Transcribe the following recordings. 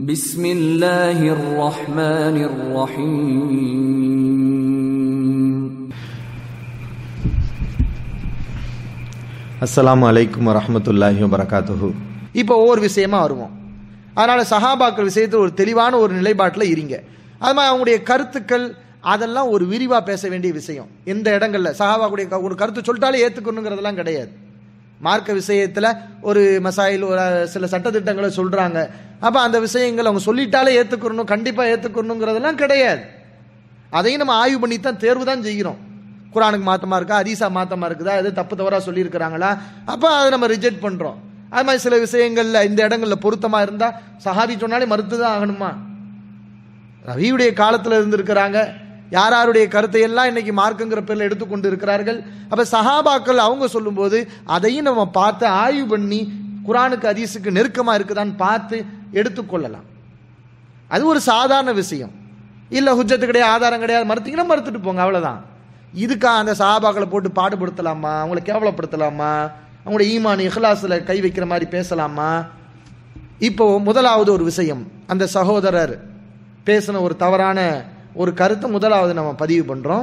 بسم الله الرحمن الرحيم அஸ்ஸலாமு அலைக்கும் வரஹ்மத்துல்லாஹி வபரகாத்துஹு இப்போ ஒவ்வொரு விஷயமா வருவோம் அதனால சஹாபாக்கள் விஷயத்தில் ஒரு தெளிவான ஒரு நிலைப்பாட்டில் இருங்க அது மாதிரி அவங்களுடைய கருத்துக்கள் அதெல்லாம் ஒரு விரிவாக பேச வேண்டிய விஷயம் எந்த இடங்கள்ல சஹாபாக்குடைய க- ஒரு கருத்து சொல்லிட்டாலே ஏற்றுக்கணுங்கிறதெல்லாம் கிடையாது மார்க்க விஷயத்தில் ஒரு மசாயில் ஒரு சில சட்டத்திட்டங்களை சொல்கிறாங்க அப்போ அந்த விஷயங்கள் அவங்க சொல்லிட்டாலே ஏற்றுக்கணும் கண்டிப்பாக ஏற்றுக்கணுங்கிறதெல்லாம் கிடையாது அதையும் நம்ம ஆய்வு பண்ணி தான் தேர்வு தான் செய்கிறோம் குரானுக்கு மாத்தமா இருக்கா ஹதீஸா மாத்தமா இருக்குதா எது தப்பு தவறா சொல்லியிருக்கிறாங்களா அப்போ அதை நம்ம ரிஜெக்ட் பண்றோம் அது மாதிரி சில விஷயங்கள்ல இந்த இடங்கள்ல பொருத்தமா இருந்தா சஹாபி சொன்னாலே மறுத்து தான் ஆகணுமா ரவியுடைய காலத்துல இருந்திருக்கிறாங்க யார் யாருடைய கருத்தை எல்லாம் இன்னைக்கு மார்க்குங்கிற பேர்ல எடுத்துக்கொண்டு இருக்கிறார்கள் அப்ப சஹாபாக்கள் அவங்க சொல்லும்போது அதையும் நம்ம பார்த்து ஆய்வு பண்ணி குரானுக்கு ஹதீஸுக்கு நெருக்கமா இருக்குதான்னு பார்த்து எடுத்துக்கொள்ளலாம் அது ஒரு சாதாரண விஷயம் இல்ல ஹுஜ்ஜத்து கிடையாது ஆதாரம் கிடையாது மறுத்தீங்கன்னா மறுத்துட்டு போங்க அவ்வளவுதான் இதுக்கா அந்த சஹாபாக்களை போட்டு பாடுபடுத்தலாமா அவங்களை கேவலப்படுத்தலாமா அவங்களுடைய ஈமான் இஹ்லாஸ்ல கை வைக்கிற மாதிரி பேசலாமா இப்போ முதலாவது ஒரு விஷயம் அந்த சகோதரர் பேசின ஒரு தவறான ஒரு கருத்தை முதலாவது நம்ம பதிவு பண்றோம்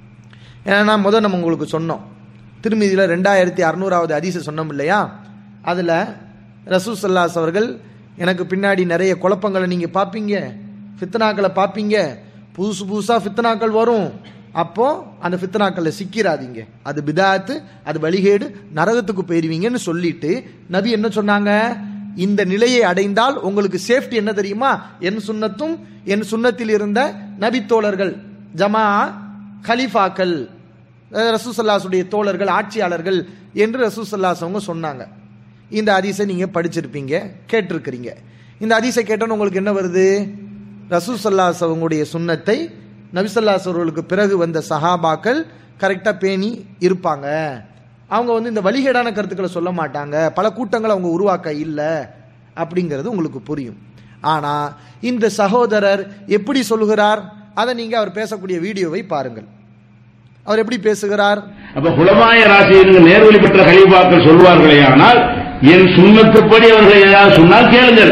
ஏன்னா முதல் நம்ம உங்களுக்கு சொன்னோம் திருமதியில் ரெண்டாயிரத்தி அறுநூறாவது அதிச சொன்னோம் இல்லையா அதில் ரசூசல்லாஸ் அவர்கள் எனக்கு பின்னாடி நிறைய குழப்பங்களை நீங்கள் பார்ப்பீங்க ஃபித்னாக்களை பார்ப்பீங்க புதுசு புதுசாக ஃபித்னாக்கள் வரும் அப்போ அந்த ஃபித்னாக்களில் சிக்கிறாதீங்க அது பிதாத்து அது வழிகேடு நரகத்துக்கு போயிருவீங்கன்னு சொல்லிட்டு நபி என்ன சொன்னாங்க இந்த நிலையை அடைந்தால் உங்களுக்கு சேஃப்டி என்ன தெரியுமா என் சுன்னத்தும் என் சுன்னத்தில் இருந்த நபித்தோழர்கள் ஜமா கலீஃபாக்கள் அஹ் ரசூசல்லாஸுடைய தோழர்கள் ஆட்சியாளர்கள் என்று ரசூசல்லாஸ் அவங்க சொன்னாங்க இந்த ஹதீஸை நீங்கள் படிச்சிருப்பீங்க கேட்டிருக்கிறீங்க இந்த ஹதீஸை கேட்டோன்னு உங்களுக்கு என்ன வருது ரசூசல்லாஸ் அவங்களுடைய சுன்னத்தை நபிசல்லாஸ் அவர்களுக்கு பிறகு வந்த சஹாபாக்கள் கரெக்டாக பேணி இருப்பாங்க அவங்க வந்து இந்த வழிகேடான கருத்துக்களை சொல்ல மாட்டாங்க பல கூட்டங்களை அவங்க உருவாக்க இல்லை அப்படிங்கிறது உங்களுக்கு புரியும் ஆனால் இந்த சகோதரர் எப்படி சொல்லுகிறார் அதை நீங்கள் அவர் பேசக்கூடிய வீடியோவை பாருங்கள் அவர் எப்படி பேசுகிறார் அப்ப குலமாய ராசியின் நேர்வழி பெற்ற கலிபாக்கள் சொல்வார்களே ஆனால் என் சுண்ணத்துப்படி அவர்கள் ஏதாவது சொன்னால் கேளுங்கள்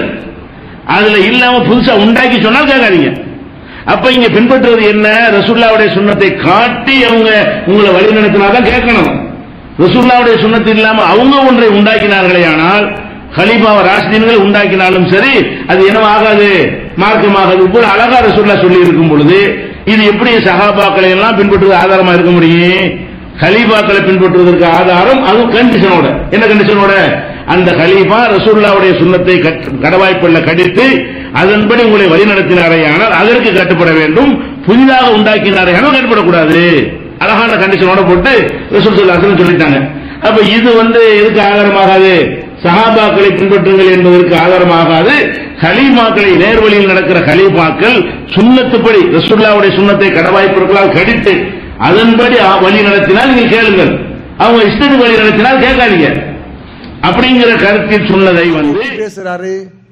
அதுல இல்லாம புதுசா உண்டாக்கி சொன்னால் கேட்காதீங்க அப்ப இங்க பின்பற்றுவது என்ன ரசூல்லாவுடைய சுண்ணத்தை காட்டி அவங்க உங்களை வழி நடத்தினாதான் கேட்கணும் ரசூல்லாவுடைய சுண்ணத்து இல்லாம அவங்க ஒன்றை உண்டாக்கினார்களே ஆனால் கலிபாவ ராசிதீன்கள் உண்டாக்கினாலும் சரி அது என்னவா ஆகாது மார்க்கமாகாது போல அழகா ரசூல்லா சொல்லி இருக்கும் பொழுது இது எப்படி சஹாபாக்களை எல்லாம் பின்பற்றுவது ஆதாரமா இருக்க முடியும் கலீஃபாக்களை பின்பற்றுவதற்கு ஆதாரம் அதுவும் கண்டிஷனோட என்ன கண்டிஷனோட அந்த கலீஃபா ரசூல்லாவுடைய சுண்ணத்தை கட்- கடவாய்ப்புள்ள கடித்து அதன்படி உங்களை வழிநடத்தினாரே ஆனால் அதற்கு கட்டுப்பட வேண்டும் புதிதாக உண்டாக்கினாரே ஆனால் கட்டுப்படக்கூடாது அழகான கண்டிஷனோட போட்டு ரசூல் சொல்லாசன் சொல்லிட்டாங்க அப்ப இது வந்து எதுக்கு ஆதாரமாகாது சஹாபாக்களை பின்பற்றுங்கள் என்பதற்கு ஆதாரமாகாது ஹலீமாக்களை நேர்வழியில் நடக்கிற ஹலீமாக்கள் சுண்ணத்துப்படி ரசூல்லாவுடைய சுண்ணத்தை கடவாய்ப்புகளால் கடித்து அதன்படி ஆ- வழி நடத்தினால் நீங்கள் கேளுங்கள் அவங்க இஷ்டத்துக்கு வழி நடத்தினால் கேட்காதீங்க அப்படிங்கிற கருத்தில் சொன்னதை வந்து எப்படி பேசுறாரு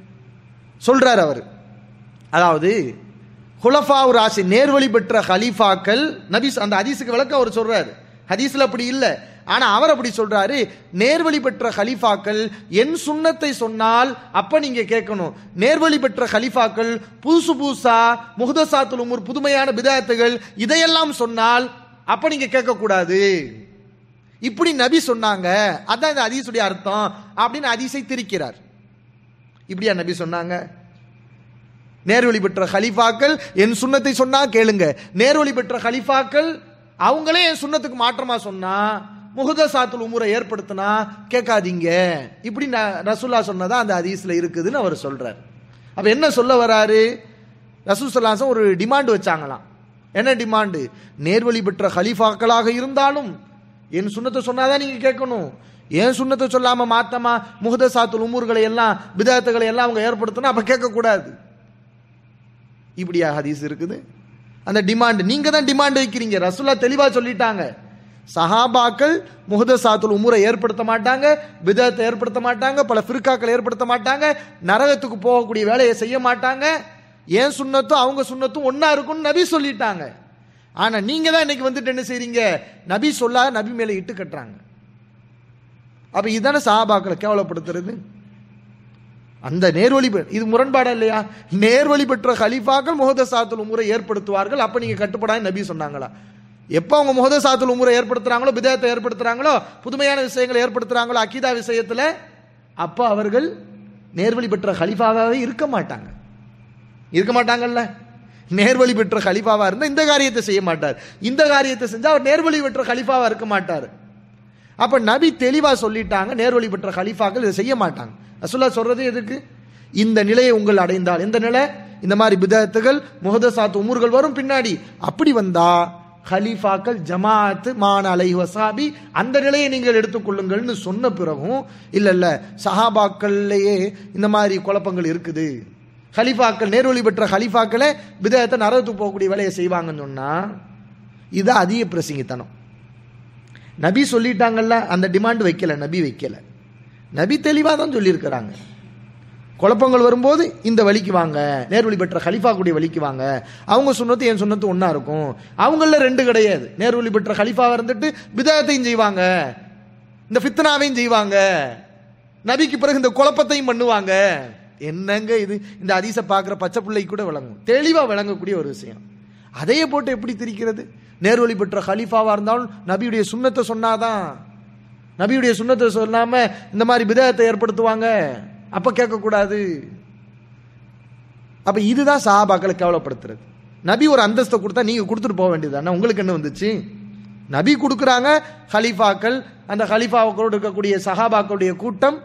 சொல்றாரு அவர் அதாவது ஹுலஃபாவு ராசி நேர்வழி பெற்ற ஹலீஃபாக்கள் நபி அந்த ஹதீஸுக்கு விளக்கம் அவர் சொல்றாரு ஹதீஸ்ல அப்படி இல்ல ஆனா அவர் அப்படி சொல்றாரு நேர்வழி பெற்ற ஹலீஃபாக்கள் என் சுண்ணத்தை சொன்னால் அப்ப நீங்க கேட்கணும் நேர்வழி பெற்ற ஹலீஃபாக்கள் புதுசு புதுசா முஹதசாத்துல் உமூர் புதுமையான பிதாயத்துகள் இதையெல்லாம் சொன்னால் அப்ப நீங்க கேட்க கூடாது இப்படி நபி சொன்னாங்க அதான் இந்த ஹதீஸுடைய அர்த்தம் அப்படின்னு ஹதீஸை திரிக்கிறார் இப்படியா நபி சொன்னாங்க நேர்வழி பெற்ற ஹலீஃபாக்கள் என் சுண்ணத்தை சொன்னா கேளுங்க நேர்வழி பெற்ற ஹலீஃபாக்கள் அவங்களே என் சுண்ணத்துக்கு மாற்றமா சொன்னா முகதசாத்துல் உமுரை ஏற்படுத்தினா கேட்காதீங்க இப்படி ந- ரசூல்லா சொன்னதா அந்த ஹதீஸ்ல இருக்குதுன்னு அவர் சொல்றார் அப்ப என்ன சொல்ல வராரு ரசூசல்லாசம் ஒரு டிமாண்ட் வச்சாங்களாம் என்ன டிமாண்டு நேர்வழி பெற்ற ஹலீஃபாக்களாக இருந்தாலும் என் சுண்ணத்தை சொன்னாதான் நீங்க கேட்கணும் ஏன் சுண்ணத்தை சொல்லாம மாத்தமா முகதசாத்துல் உமூர்களை எல்லாம் பிதாத்துகளை எல்லாம் அவங்க ஏற்படுத்தினா அப்ப கேட்கக்கூடாது இப்படியா ஹதீஸ் இருக்குது அந்த டிமாண்ட் நீங்க தான் டிமாண்ட் வைக்கிறீங்க ரசூல்லா தெளிவா சொல்லிட்டாங்க சஹாபாக்கள் முகதசாத்துல் உமுரை ஏற்படுத்த மாட்டாங்க பிதத்தை ஏற்படுத்த மாட்டாங்க பல ஃபிர்காக்கள் ஏற்படுத்த மாட்டாங்க நரகத்துக்கு போகக்கூடிய வேலையை செய்ய மாட்டாங்க ஏன் சுண்ணத்தும் அவங்க சுண்ணத்தும் ஒண்ணா இருக்கும்னு நபி சொல்லிட்டாங்க ஆனா நீங்க தான் இன்னைக்கு வந்துட்டு என்ன செய்றீங்க நபி சொல்லாத நபி மேல இட்டு கட்டுறாங்க அப்ப இதுதானே சஹாபாக்களை கேவலப்படுத்துறது அந்த நேர்வழி பெ- இது முரண்பாடா இல்லையா நேர்வழி பெற்ற ஹலீஃபாக்கள் முகதசாத்துல் உமுரை ஏற்படுத்துவார்கள் அப்ப நீங்க கட்டுப்படாத நபி சொன்னாங்களா எப்போ அவங்க முகதசாத்துல் உமுரை ஏற்படுத்துறாங்களோ பிதாயத்தை ஏற்படுத்துறாங்களோ புதுமையான விஷயங்களை ஏற்படுத்துறாங்களோ அக்கீதா விஷயத்துல அப்ப அவர்கள் நேர்வழி பெற்ற ஹலீஃபாவாகவே இருக்க மாட்டாங்க இருக்க மாட்டாங்கல்ல நேர்வழி பெற்ற கலிஃபாவா இருந்தா இந்த காரியத்தை செய்ய மாட்டார் இந்த காரியத்தை செஞ்சா அவர் நேர்வழி பெற்ற கலிஃபாவா இருக்க மாட்டார் அப்ப நபி தெளிவா சொல்லிட்டாங்க நேர்வழி பெற்ற கலிஃபாக்கள் இதை செய்ய மாட்டாங்க ரசூல்லா சொல்றது எதுக்கு இந்த நிலையை உங்கள் அடைந்தால் எந்த நிலை இந்த மாதிரி பிதத்துகள் முகதசாத் உமூர்கள் வரும் பின்னாடி அப்படி வந்தா ஹலீஃபாக்கள் ஜமாஅத்து மான அலை வசாபி அந்த நிலையை நீங்கள் எடுத்துக்கொள்ளுங்கள்னு சொன்ன பிறகும் இல்ல இல்ல சஹாபாக்கள்லயே இந்த மாதிரி குழப்பங்கள் இருக்குது ஹலிஃபாக்கள் நேர்வழி பெற்ற ஹலிஃபாக்களே பிதத்தை நரகத்துக்கு போகக்கூடிய வேலையை செய்வாங்கன்னு சொன்னா இது அதிக பிரசங்கித்தனம் நபி சொல்லிட்டாங்கல்ல அந்த டிமாண்ட் வைக்கல நபி வைக்கல நபி தெளிவாக தான் சொல்லியிருக்கிறாங்க குழப்பங்கள் வரும்போது இந்த வழிக்கு வாங்க நேர்வழி பெற்ற ஹலிஃபா கூடிய வழிக்கு வாங்க அவங்க சொன்னது என் சொன்னது ஒன்றா இருக்கும் அவங்கள ரெண்டு கிடையாது நேர்வழி பெற்ற ஹலிஃபாவாக இருந்துட்டு பிதாயத்தையும் செய்வாங்க இந்த ஃபித்னாவையும் செய்வாங்க நபிக்கு பிறகு இந்த குழப்பத்தையும் பண்ணுவாங்க என்னங்க இது இந்த அதிசை பார்க்குற பச்சை பிள்ளை கூட விளங்கும் தெளிவாக விளங்கக்கூடிய ஒரு விஷயம் அதையே போட்டு எப்படி திரிக்கிறது நேர்வழி பெற்ற ஹலீஃபாவாக இருந்தாலும் நபியுடைய சுண்ணத்தை சொன்னாதான் நபியுடைய சுண்ணத்தை சொல்லாம இந்த மாதிரி பிதத்தை ஏற்படுத்துவாங்க அப்ப கேட்கக்கூடாது அப்ப இதுதான் சஹாபாக்களை கேவலப்படுத்துறது நபி ஒரு அந்தஸ்தை கொடுத்தா நீங்க கொடுத்துட்டு போக வேண்டியது உங்களுக்கு என்ன வந்துச்சு நபி கொடுக்குறாங்க ஹலீஃபாக்கள் அந்த ஹலீஃபாக்களோடு இருக்கக்கூடிய சஹாபாக்களுடைய கூட்டம்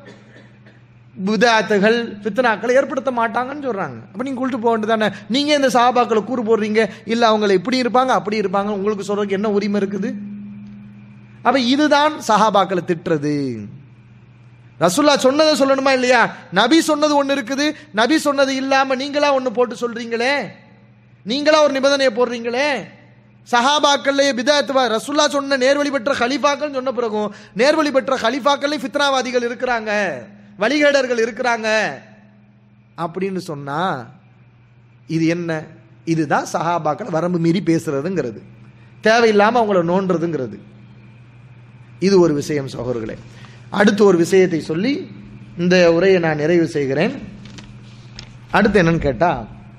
புதாத்துகள் ஃபித்னாக்களை ஏற்படுத்த மாட்டாங்கன்னு சொல்றாங்க அப்ப நீங்க கூட்டு போக வேண்டியதானே நீங்க இந்த சஹாபாக்களை கூறு போடுறீங்க இல்ல அவங்க இப்படி இருப்பாங்க அப்படி இருப்பாங்க உங்களுக்கு சொல்றதுக்கு என்ன உரிமை இருக்குது அப்ப இதுதான் சஹாபாக்களை திட்டுறது ரசுல்லா சொன்னதை சொல்லணுமா இல்லையா நபி சொன்னது ஒண்ணு இருக்குது நபி சொன்னது இல்லாம நீங்களா ஒண்ணு போட்டு சொல்றீங்களே நீங்களா ஒரு நிபந்தனையை போடுறீங்களே சஹாபாக்கள்லயே பிதாத்துவா ரசுல்லா சொன்ன நேர்வழி பெற்ற ஹலிஃபாக்கள் சொன்ன பிறகும் நேர்வழி பெற்ற ஹலிஃபாக்கள்லயும் ஃபித்னாவாதிகள் இருக்கிறாங்க வழிகேடர்கள் இருக்கிறாங்க அப்படின்னு சொன்னா இது என்ன இதுதான் சஹாபாக்கள் வரம்பு மீறி பேசுறதுங்கிறது தேவையில்லாம அவங்கள நோன்றதுங்கிறது இது ஒரு விஷயம் சகோதரர்களே அடுத்து ஒரு விஷயத்தை சொல்லி இந்த உரையை நான் நிறைவு செய்கிறேன் அடுத்து என்னன்னு கேட்டா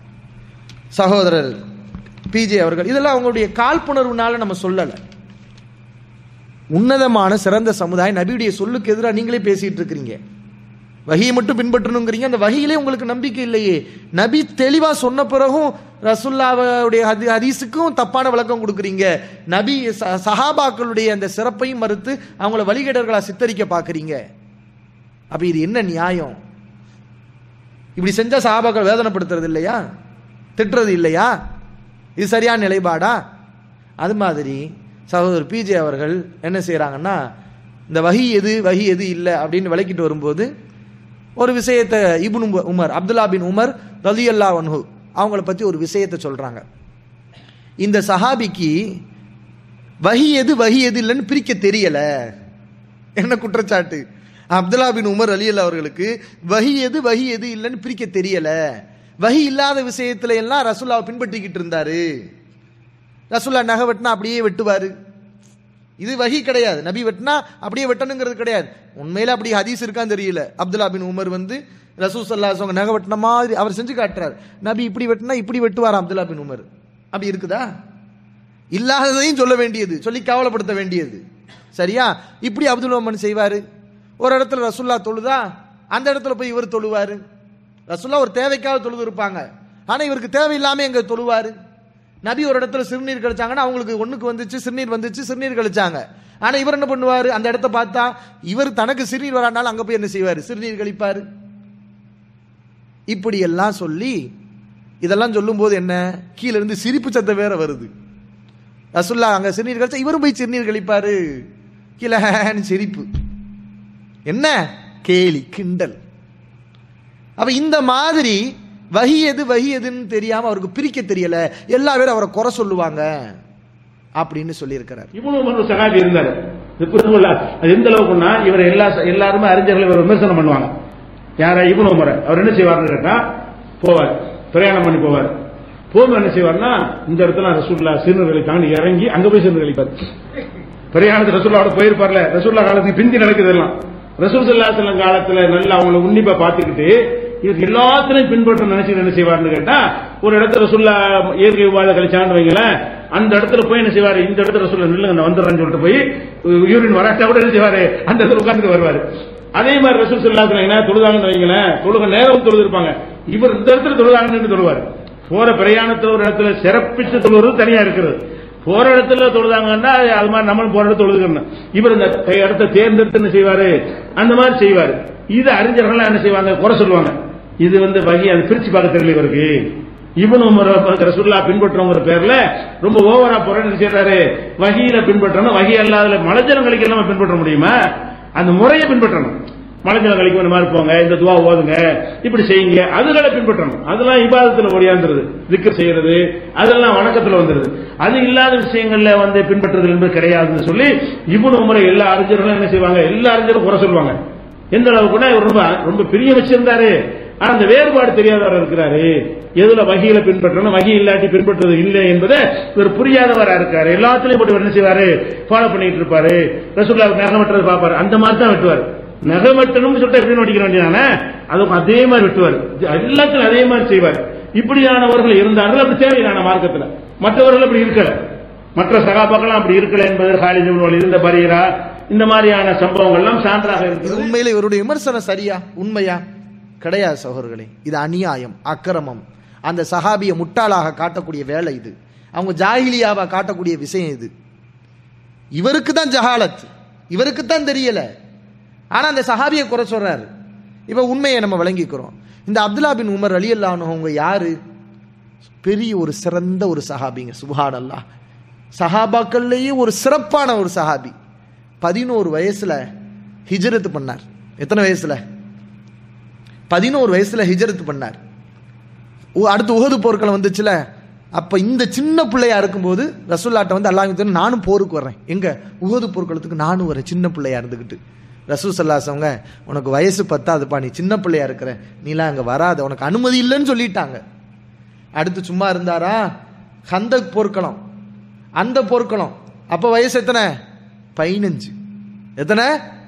சகோதரர் பிஜே அவர்கள் இதெல்லாம் அவங்களுடைய காழ்ப்புணர்வுனால நம்ம சொல்லலை உன்னதமான சிறந்த சமுதாயம் நபியுடைய சொல்லுக்கு எதிராக நீங்களே பேசிட்டு இருக்கிறீங்க வகியை மட்டும் பின்பற்றணுங்கிறீங்க அந்த வகையிலே உங்களுக்கு நம்பிக்கை இல்லையே நபி தெளிவா சொன்ன பிறகும் ரசுல்லாவுடைய ஹதி ஹதீஸுக்கும் தப்பான விளக்கம் கொடுக்குறீங்க நபி ச- சஹாபாக்களுடைய அந்த சிறப்பையும் மறுத்து அவங்கள வழிகேடர்களா சித்தரிக்க பார்க்குறீங்க அப்ப இது என்ன நியாயம் இப்படி செஞ்சா சஹாபாக்கள் வேதனைப்படுத்துறது இல்லையா திட்டுறது இல்லையா இது சரியான நிலைப்பாடா அது மாதிரி சகோதரர் பிஜே அவர்கள் என்ன செய்றாங்கன்னா இந்த வஹி எது வஹி எது இல்லை அப்படின்னு விளக்கிட்டு வரும்போது ஒரு விஷயத்தை இப்னு உம- உமர் அப்துல்லா பின் உமர் ரலியல்லா அன்ஹு அவங்கள பத்தி ஒரு விஷயத்தை சொல்றாங்க இந்த சஹாபிக்கு வஹி எது வஹி எது இல்லைன்னு பிரிக்க தெரியல என்ன குற்றச்சாட்டு அப்துல்லா பின் உமர் அலி அவர்களுக்கு வஹி எது வஹி எது இல்லைன்னு பிரிக்க தெரியல வஹி இல்லாத விஷயத்துல எல்லாம் ரசூல்லாவை பின்பற்றிக்கிட்டு இருந்தாரு ரசூல்லா நகை வெட்டினா அப்படியே வெட்டுவாரு இது வஹி கிடையாது நபி வெட்டினா அப்படியே வெட்டணுங்கிறது கிடையாது உண்மையில அப்படி ஹதீஸ் இருக்கான்னு தெரியல அப்துல்லா பின் உமர் வந்து ரசூ சல்லா அவங்க நகை வெட்டின மாதிரி அவர் செஞ்சு காட்டுறாரு நபி இப்படி வெட்டினா இப்படி வெட்டுவார் அப்துல்லா பின் உமர் அப்படி இருக்குதா இல்லாததையும் சொல்ல வேண்டியது சொல்லி கவலைப்படுத்த வேண்டியது சரியா இப்படி அப்துல் உமன் செய்வாரு ஒரு இடத்துல ரசுல்லா தொழுதா அந்த இடத்துல போய் இவர் தொழுவாரு ரசுல்லா ஒரு தேவைக்காக தொழுது இருப்பாங்க ஆனா இவருக்கு தேவையில்லாம எங்க தொழுவாரு நபி ஒரு இடத்துல சிறுநீர் கழிச்சாங்கன்னா அவங்களுக்கு ஒண்ணுக்கு வந்துச்சு சிறுநீர் வந்துச்சு சிறுநீர் கழிச்சாங்க ஆனா இவர் என்ன பண்ணுவாரு அந்த இடத்த பார்த்தா இவர் தனக்கு சிறுநீர் வரானாலும் அங்க போய் என்ன செய்வாரு சிறுநீர் கழிப்பாரு இப்படி எல்லாம் சொல்லி இதெல்லாம் சொல்லும்போது என்ன கீழ இருந்து சிரிப்பு சத்தம் வேற வருது ரசுல்லா அங்க சிறுநீர் கழிச்சா இவரும் போய் சிறுநீர் கழிப்பாரு கீழே சிரிப்பு என்ன கேலி கிண்டல் அப்ப இந்த மாதிரி வஹி எது வஹி எதுன்னு தெரியாம அவருக்கு பிரிக்க தெரியல எல்லா பேரும் அவரை குறை சொல்லுவாங்க அப்படின்னு சொல்லியிருக்கிறார் இவனு ஒரு சகாபி இருந்தாரு திக்குருல்லா. அது எந்த அளவுக்குன்னா இவர் எல்லா எல்லாருமே அறிஞர்கள் இவர் விமர்சனம் பண்ணுவாங்க யார இவனு உமர அவர் என்ன செய்வார்னு கேட்டா போவார் பிரயாணம் பண்ணி போவார் போகும்போது என்ன செய்வார்னா இந்த இடத்துல ரசூல்லா சிறுநீர்களை தாண்டி இறங்கி அங்க போய் சிறுநீர் கழிப்பார் பிரயாணத்து ரசூல்லாவோட போயிருப்பார்ல ரசூல்லா காலத்துக்கு பிந்தி நடக்குது எல்லாம் ரசூல் சல்லா செல்லம் காலத்துல நல்லா அவங்கள உன்னிப்பா பாத்துக்கிட்டு இவர் எல்லாத்திலையும் பின்பற்ற நினைச்சு என்ன செய்வார்னு கேட்டா ஒரு இடத்துல ரசுல்லா இயற்கை வாழ் கழிச்சான்னு வைங்களேன் அந்த இடத்துல போய் என்ன செய்வாரு இந்த இடத்துல ரசுல்லா நில்லுங்க நான் வந்துடுறேன்னு சொல்லிட்டு போய் யூரின் வராட்டா கூட என்ன செய்வாரு அந்த இடத்துல உட்கார்ந்துட்டு வருவாரு அதே மாதிரி ரசூல் சொல்லாங்க என்ன தொழுதாங்கன்னு வைங்களேன் தொழுக நேரம் தொழுது இருப்பாங்க இவர் இந்த இடத்துல தொழுதாங்கன்னு தொழுவார் போற பிரயாணத்துல ஒரு இடத்துல சிறப்பிச்சு தொழுவது தனியா இருக்கிறது போற இடத்துல தொழுதாங்கன்னா அது மாதிரி நம்மளும் போற இடத்துல தொழுதுக்கணும் இவர் இந்த இடத்த தேர்ந்தெடுத்து என்ன செய்வாரு அந்த மாதிரி செய்வாரு இது அறிஞர்கள் என்ன செய்வாங்க குறை சொல்லுவாங்க இது வந்து வகி அது பிரிச்சு பார்க்க தெரியல இவருக்கு இவனு ரசுல்லா பின்பற்றவங்கிற பேர்ல ரொம்ப ஓவரா போறேன்னு செய்யறாரு வகியில பின்பற்றணும் வகி அல்லாத மலஜனங்களுக்கு எல்லாம் பின்பற்ற முடியுமா அந்த முறையை பின்பற்றணும் மலஜனங்களுக்கு இந்த மாதிரி போங்க இந்த துவா ஓதுங்க இப்படி செய்யுங்க அதுகளை பின்பற்றணும் அதெல்லாம் இபாதத்துல ஒடியாந்துருது திக்கர் செய்யறது அதெல்லாம் வணக்கத்துல வந்துருது அது இல்லாத விஷயங்கள்ல வந்து பின்பற்றுறது என்பது கிடையாதுன்னு சொல்லி இவனு முறை எல்லா அறிஞர்களும் என்ன செய்வாங்க எல்லா அறிஞரும் குறை சொல்லுவாங்க எந்த அளவுக்குன்னா இவர் ரொம்ப ரொம்ப பெரிய வச்சிருந்தாரு ஆனா அந்த வேறுபாடு தெரியாதவர் இருக்கிறாரு எதுல வகையில பின்பற்றணும் வகை இல்லாட்டி பின்பற்றுறது இல்லை என்பதை இவர் புரியாதவரா இருக்காரு எல்லாத்துலயும் போட்டு இவர் என்ன செய்வாரு ஃபாலோ பண்ணிட்டு இருப்பாரு ரசூல்லா நகம் வெட்டுறது பாப்பாரு அந்த மாதிரி தான் வெட்டுவார் நகம் வெட்டணும்னு சொல்லிட்டு எப்படி வெட்டிக்க வேண்டியதானே அதுவும் அதே மாதிரி வெட்டுவார் எல்லாத்திலும் அதே மாதிரி செய்வார் இப்படியானவர்கள் இருந்தார்கள் அப்படி தேவையான மார்க்கத்துல மற்றவர்கள் அப்படி இருக்கல மற்ற சகாபாக்கெல்லாம் அப்படி இருக்கல என்பது ஹாலித் இப்னு வலீத், இந்த பரீரா இந்த மாதிரியான சம்பவங்கள்லாம் சான்றாக இது இருக்குது உண்மையில இவருடைய விமர்சனம் சரியா உண்மையா கிடையாது சகோதரர்களே இது அநியாயம் அக்கிரமம் அந்த சஹாபியை முட்டாளாக காட்டக்கூடிய வேலை இது அவங்க ஜாகிலியாவா காட்டக்கூடிய விஷயம் இது இவருக்கு தான் ஜஹாலத் இவருக்கு தான் தெரியல ஆனா அந்த சஹாபியை குறை சொல்றாரு இப்ப உண்மையை நம்ம விளங்கிக்கிறோம் இந்த அப்துல்லா பின் உமர் அலி அவங்க யாரு பெரிய ஒரு சிறந்த ஒரு சஹாபிங்க சுபான் அல்லாஹ் சஹாபாக்கள்லேயே ஒரு சிறப்பான ஒரு சஹாபி பதினோரு வயசுல ஹிஜ்ரத் பண்ணார் எத்தனை வயசுல பதினோரு வயசுல ஹிஜ்ரத் பண்ணார் உ- அடுத்து உகது போர்க்களம் வந்துச்சுல அப்ப இந்த சின்ன பிள்ளையா இருக்கும்போது ரசூல்லாட்ட வந்து அல்லாஹ் நானும் போருக்கு வர்றேன் எங்க உகது போர்க்களத்துக்கு நானும் வரேன் சின்ன பிள்ளையா இருந்துகிட்டு ரசூல் சல்லாசவங்க உனக்கு வயசு பத்தாதுப்பா நீ சின்ன பிள்ளையா இருக்கிற நீலாம் அங்க வராத உனக்கு அனுமதி இல்லைன்னு சொல்லிட்டாங்க அடுத்து சும்மா இருந்தாரா ஹந்தக் போர்க்களம் அந்த போர்க்களம் அப்ப வயசு எத்தனை பதினஞ்சு எத்தனை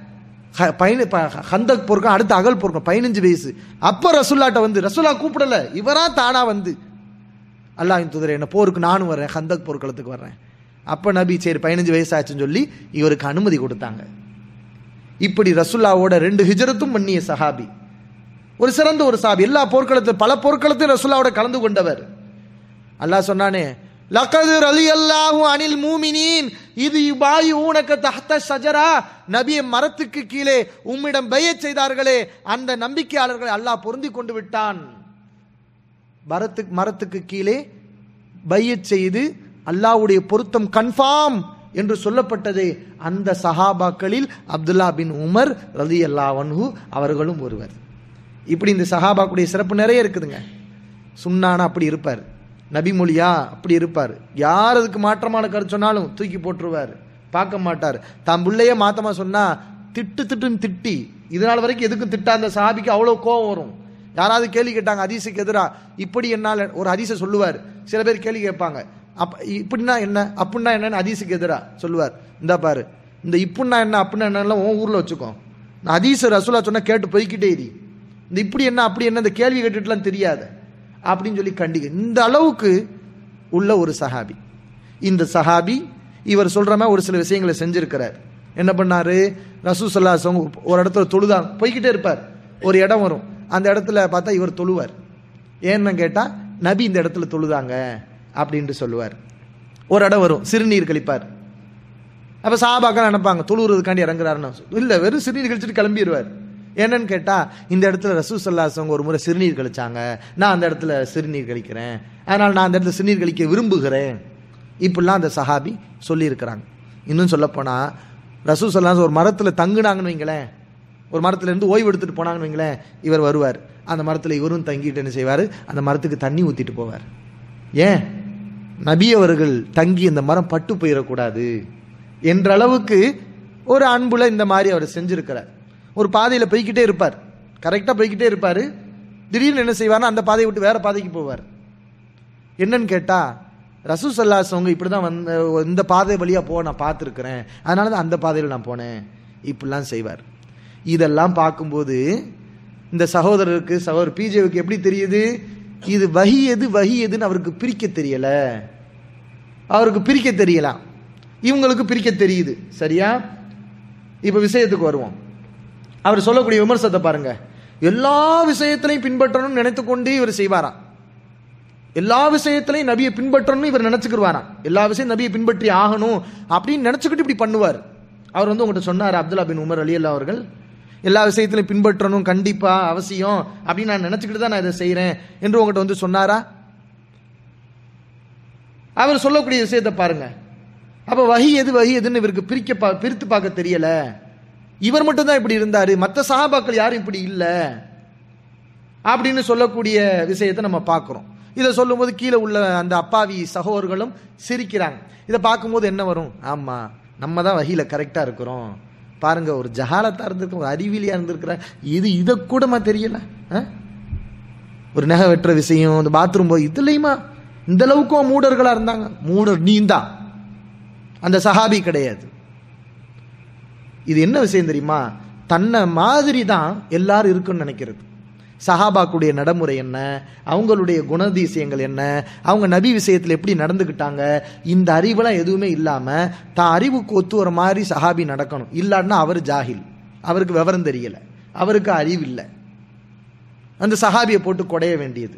ஹ- பயணி ப- ஹந்தக் போர்க்களம் அடுத்து அகல் போர்க்களம் பதினஞ்சு வயசு அப்ப ரசுல்லாட்ட வந்து ரசுல்லா கூப்பிடல இவரா தானா வந்து அல்லாஹ் தூதரே என்ன போருக்கு நானும் வரேன் ஹந்தக் போர்க்களத்துக்கு வர்றேன் அப்ப நபி சரி பதினஞ்சு வயசாச்சுன்னு சொல்லி இவருக்கு அனுமதி கொடுத்தாங்க இப்படி ரசுல்லாவோட ரெண்டு ஹிஜரத்தும் பண்ணிய சஹாபி ஒரு சிறந்த ஒரு சாபி எல்லா போர்க்களத்தில் பல போர்க்களத்தையும் ரசுல்லாவோட கலந்து கொண்டவர் அல்லாஹ் சொன்னானே லக்கது அலி அல்லாஹு அனில் மூமினீன் இது இபாயு ஊனக்க தஹ்த ஷஜரா நபிய மரத்துக்கு கீழே உம்மிடம் பையச் செய்தார்களே அந்த நம்பிக்கையாளர்களை அல்லாஹ் பொருந்தி கொண்டு விட்டான் மரத்துக்கு மரத்துக்கு கீழே பையச் செய்து அல்லாஹ்வுடைய பொருத்தம் கன்ஃபார்ம் என்று சொல்லப்பட்டதே அந்த சஹாபாக்களில் அப்துல்லா பின் உமர் ரதி அல்லாஹன்ஹு அவர்களும் ஒருவர் இப்படி இந்த சஹாபாக்குடைய சிறப்பு நிறைய இருக்குதுங்க சுன்னானா அப்படி இருப்பார் நபிமொழியா அப்படி இருப்பார் யார் அதுக்கு மாற்றமான கருத்து சொன்னாலும் தூக்கி போட்டுருவார் பார்க்க மாட்டார் தான் பிள்ளைய மாத்தமா சொன்னா திட்டு திட்டுன்னு திட்டி இதனால் வரைக்கும் எதுக்கும் திட்டா அந்த சஹாபிக்கு அவ்வளோ கோவம் வரும் யாராவது கேள்வி கேட்டாங்க ஹதீஸுக்கு எதிரா இப்படி என்னால் ஒரு ஹதீஸை சொல்லுவார் சில பேர் கேள்வி கேட்பாங்க அப்ப இப்படின்னா என்ன அப்படின்னா என்னன்னு ஹதீஸுக்கு எதிரா சொல்லுவார் இந்தா பாரு இந்த இப்படின்னா என்ன அப்படின்னா என்னெல்லாம் உன் ஊர்ல வச்சுக்கோ நான் ஹதீஸ் ரசூலா சொன்னா கேட்டு போய்க்கிட்டே இரு இந்த இப்படி என்ன அப்படி என்ன இந்த கேள்வி கேட்டுட்டுலாம் தெரியாது அப்படின்னு சொல்லி கண்டிக்க இந்த அளவுக்கு உள்ள ஒரு சஹாபி இந்த சஹாபி இவர் சொல்ற மாதிரி ஒரு சில விஷயங்களை செஞ்சிருக்கிறார் என்ன பண்ணாரு ரசூ சல்லாசம் ஒரு இடத்துல தொழுதாங்க போய்கிட்டே இருப்பார் ஒரு இடம் வரும் அந்த இடத்துல பார்த்தா இவர் தொழுவார் ஏன்னு கேட்டா நபி இந்த இடத்துல தொழுதாங்க அப்படின்ட்டு சொல்லுவார் ஒரு இடம் வரும் சிறுநீர் கழிப்பார் அப்ப சாபாக்கள் நினைப்பாங்க தொழுறதுக்காண்டி இறங்குறாருன்னு இல்ல வெறும் சிறுநீர் கழிச்சிட்டு கிளம்பிடுவார் என்னன்னு கேட்டா இந்த இடத்துல ரசூ சல்லாசவங்க ஒரு முறை சிறுநீர் கழிச்சாங்க நான் அந்த இடத்துல சிறுநீர் கழிக்கிறேன் அதனால நான் அந்த இடத்துல சிறுநீர் கழிக்க விரும்புகிறேன் இப்படிலாம் அந்த சஹாபி சொல்லியிருக்கிறாங்க இன்னும் சொல்ல போனா ரசூ சல்லாஸ் ஒரு மரத்துல தங்குனாங்கன்னு வைங்களேன் ஒரு மரத்துல இருந்து ஓய்வு எடுத்துட்டு போனாங்கன்னு வைங்களேன் இவர் வருவார் அந்த மரத்துல இவரும் தங்கிட்டு என்ன செய்வார் அந்த மரத்துக்கு தண்ணி ஊத்திட்டு போவார் ஏன் நபி அவர்கள் தங்கி இந்த மரம் பட்டு போயிடக்கூடாது என்ற அளவுக்கு ஒரு அன்புல இந்த மாதிரி அவர் செஞ்சிருக்கிறார் ஒரு பாதையில போய்க்கிட்டே இருப்பார் கரெக்டா போய்க்கிட்டே இருப்பாரு திடீர்னு என்ன செய்வார்னா அந்த பாதையை விட்டு வேற பாதைக்கு போவார் என்னன்னு கேட்டா ரசூ சல்லாசவங்க இப்படிதான் வந்த இந்த பாதை வழியா போக நான் பார்த்துருக்கிறேன் அதனால தான் அந்த பாதையில் நான் போனேன் இப்படிலாம் செய்வார் இதெல்லாம் பார்க்கும்போது இந்த சகோதரருக்கு சகோதரர் பிஜேவுக்கு எப்படி தெரியுது இது வஹி எது வஹி எதுன்னு அவருக்கு பிரிக்க தெரியல அவருக்கு பிரிக்க தெரியலாம் இவங்களுக்கு பிரிக்க தெரியுது சரியா இப்ப விஷயத்துக்கு வருவோம் அவர் சொல்லக்கூடிய விமர்சனத்தை பாருங்க எல்லா விஷயத்திலையும் பின்பற்றணும்னு நினைத்து கொண்டே இவர் செய்வாராம் எல்லா விஷயத்திலையும் நபியை பின்பற்றணும்னு இவர் நினைச்சுக்கிடுவாராம் எல்லா விஷயம் நபியை பின்பற்றி ஆகணும் அப்படின்னு நினைச்சுக்கிட்டு இப்படி பண்ணுவார் அவர் வந்து உங்கள்கிட்ட சொன்னார் அப்துல்லா பின் உமர் அலி அல்லா அவர்கள் எல்லா விஷயத்திலையும் பின்பற்றணும் கண்டிப்பா அவசியம் அப்படின்னு நான் நினைச்சுக்கிட்டு தான் நான் இதை செய்றேன் என்று உங்கள்கிட்ட வந்து சொன்னாரா அவர் சொல்லக்கூடிய விஷயத்தை பாருங்க அப்ப வஹி எது வஹி எதுன்னு இவருக்கு பிரிக்க பா- பிரித்து பார்க்க தெரியல இவர் மட்டும் தான் இப்படி இருந்தாரு மற்ற சஹாபாக்கள் யாரும் இப்படி இல்ல அப்படின்னு சொல்லக்கூடிய விஷயத்தை நம்ம பார்க்கிறோம் இதை சொல்லும்போது கீழே உள்ள அந்த அப்பாவி சகோதரர்களும் சிரிக்கிறாங்க இதை பார்க்கும்போது என்ன வரும் ஆமா நம்ம தான் வகையில கரெக்டா இருக்கிறோம் பாருங்க ஒரு ஜஹாலத்தா இருந்திருக்க ஒரு அறிவிலியா இருந்திருக்கிற இது இதை கூடமா தெரியல ஆ? ஒரு நகை வெட்டுற விஷயம் இந்த பாத்ரூம் போய் இதுலயுமா இந்த அளவுக்கும் மூடர்களா இருந்தாங்க மூடர் நீ தான் அந்த சஹாபி கிடையாது இது என்ன விஷயம் தெரியுமா தன்னை மாதிரி தான் எல்லாரும் இருக்குன்னு நினைக்கிறது சஹாபாக்குடைய நடைமுறை என்ன அவங்களுடைய குணதிசயங்கள் என்ன அவங்க நபி விஷயத்தில் எப்படி நடந்துக்கிட்டாங்க இந்த அறிவெல்லாம் எதுவுமே இல்லாம தான் அறிவுக்கு ஒத்து வர மாதிரி சஹாபி நடக்கணும் இல்லாட்டினா அவர் ஜாஹில் அவருக்கு விவரம் தெரியல அவருக்கு அறிவு இல்லை அந்த சஹாபியை போட்டு குடைய வேண்டியது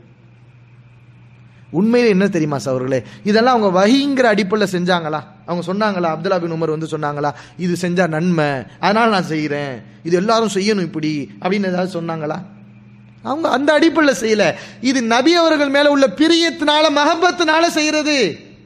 உண்மையில என்ன தெரியுமா சவர்களே இதெல்லாம் அவங்க வகிங்கிற அடிப்படையில் செஞ்சாங்களா அவங்க சொன்னாங்களா அப்துல்லா பின் உமர் வந்து சொன்னாங்களா இது செஞ்சா நன்மை அதனால நான் செய்றேன் இது எல்லாரும் செய்யணும் இப்படி அப்படின்னு ஏதாவது சொன்னாங்களா அவங்க அந்த அடிப்படையில் செய்யல இது நபி அவர்கள் மேல உள்ள பிரியத்தினால மகபத்தினால செய்யறது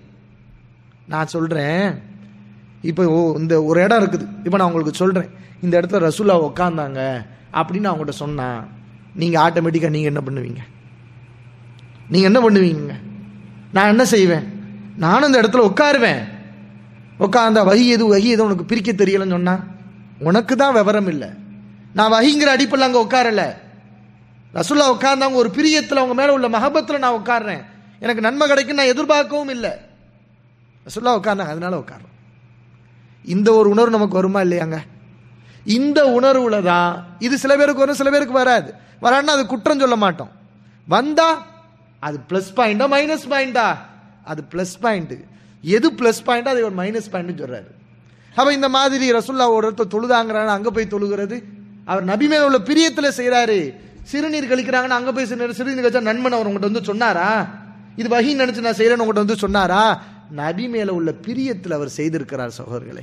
நான் சொல்றேன் இப்போ ஓ- இந்த ஒரு இடம் இருக்குது இப்போ நான் உங்களுக்கு சொல்றேன் இந்த இடத்துல ரசூலா உட்காந்தாங்க அப்படின்னு அவங்ககிட்ட சொன்னா நீங்க ஆட்டோமேட்டிக்கா நீங்க என்ன பண்ணுவீங்க நீங்க என்ன பண்ணுவீங்க நான் என்ன செய்வேன் நானும் இந்த இடத்துல உட்காருவேன் உட்காந்தா வகி எது வகி எது உனக்கு பிரிக்க தெரியலன்னு சொன்னா உனக்கு தான் விவரம் இல்லை நான் வகிங்கிற அடிப்பில் அங்கே உட்காரல ரசுல்லா உட்கார்ந்தாங்க ஒரு பிரியத்தில் அவங்க மேல உள்ள மகபத்தில் நான் உட்கார்றேன் எனக்கு நன்மை கிடைக்கும் நான் எதிர்பார்க்கவும் இல்லை ரசுல்லா உட்கார்ந்தாங்க அதனால உட்கார்றேன் இந்த ஒரு உணர்வு நமக்கு வருமா இல்லையாங்க இந்த உணர்வுல தான் இது சில பேருக்கு வரும் சில பேருக்கு வராது வரான்னா அது குற்றம் சொல்ல மாட்டோம் வந்தா அது ப்ளஸ் பாயிண்டா மைனஸ் பாயிண்டா அது ப்ளஸ் பாயிண்ட் எது ப்ளஸ் பாயிண்டா அது ஒரு மைனஸ் பாயிண்ட் சொல்றாரு அப்ப இந்த மாதிரி ரசுல்லா ஒரு இடத்துல தொழுதாங்கிறாங்க அங்க போய் தொழுகிறது அவர் நபி மேல உள்ள பிரியத்துல செய்றாரு சிறுநீர் கழிக்கிறாங்கன்னு அங்க போய் சிறுநீர் சிறுநீர் கழிச்சா நண்பன் அவர் உங்கள்கிட்ட வந்து சொன்னாரா இது வகி நினைச்சு நான் செய்யறேன்னு உங்கள்கிட்ட வந்து சொன்னாரா நபி மேல உள்ள பிரியத்தில் அவர் செய்திருக்கிறார் சகோதரர்களே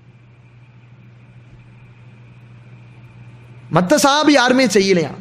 மற்ற சாபி யாருமே செய்யலையா